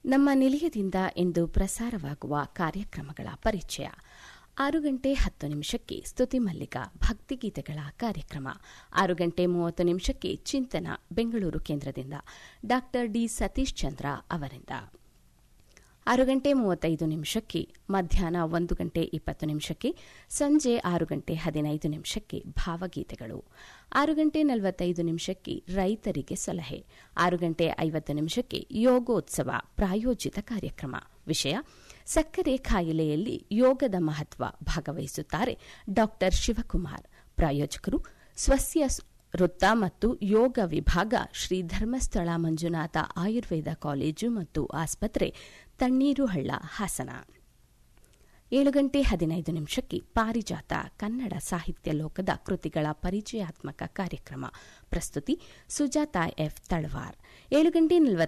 ನಮ್ಮ ನಿಲಯದಿಂದ ಇಂದು ಪ್ರಸಾರವಾಗುವ ಕಾರ್ಯಕ್ರಮಗಳ ಪರಿಚಯ ಆರು ಗಂಟೆ ಹತ್ತು ನಿಮಿಷಕ್ಕೆ ಸ್ತುತಿ ಮಲ್ಲಿಕ ಭಕ್ತಿಗೀತೆಗಳ ಕಾರ್ಯಕ್ರಮ ಆರು ಗಂಟೆ ಮೂವತ್ತು ನಿಮಿಷಕ್ಕೆ ಚಿಂತನ ಬೆಂಗಳೂರು ಕೇಂದ್ರದಿಂದ ಡಾ ಡಿ ಸತೀಶ್ ಚಂದ್ರ ಅವರಿಂದ ಆರು ಗಂಟೆ ಮೂವತ್ತೈದು ನಿಮಿಷಕ್ಕೆ ಮಧ್ಯಾಹ್ನ ಒಂದು ಗಂಟೆ ಇಪ್ಪತ್ತು ನಿಮಿಷಕ್ಕೆ ಸಂಜೆ ಆರು ಗಂಟೆ ಹದಿನೈದು ನಿಮಿಷಕ್ಕೆ ಭಾವಗೀತೆಗಳು ಆರು ಗಂಟೆ ನಲವತ್ತೈದು ನಿಮಿಷಕ್ಕೆ ರೈತರಿಗೆ ಸಲಹೆ ಆರು ಗಂಟೆ ಐವತ್ತು ನಿಮಿಷಕ್ಕೆ ಯೋಗೋತ್ಸವ ಪ್ರಾಯೋಜಿತ ಕಾರ್ಯಕ್ರಮ ವಿಷಯ ಸಕ್ಕರೆ ಕಾಯಿಲೆಯಲ್ಲಿ ಯೋಗದ ಮಹತ್ವ ಭಾಗವಹಿಸುತ್ತಾರೆ ಡಾ ಶಿವಕುಮಾರ್ ಪ್ರಾಯೋಜಕರು ಸ್ವಸ್ಯ ವೃತ್ತ ಮತ್ತು ಯೋಗ ವಿಭಾಗ ಶ್ರೀ ಧರ್ಮಸ್ಥಳ ಮಂಜುನಾಥ ಆಯುರ್ವೇದ ಕಾಲೇಜು ಮತ್ತು ಆಸ್ಪತ್ರೆ ತಣ್ಣೀರುಹಳ್ಳ ಹಾಸನ ಏಳು ಗಂಟೆ ಹದಿನೈದು ನಿಮಿಷಕ್ಕೆ ಪಾರಿಜಾತ ಕನ್ನಡ ಸಾಹಿತ್ಯ ಲೋಕದ ಕೃತಿಗಳ ಪರಿಚಯಾತ್ಮಕ ಕಾರ್ಯಕ್ರಮ ಪ್ರಸ್ತುತಿ ಸುಜಾತ ಎಫ್ ತಳವಾರ್ ಏಳು ಗಂಟೆ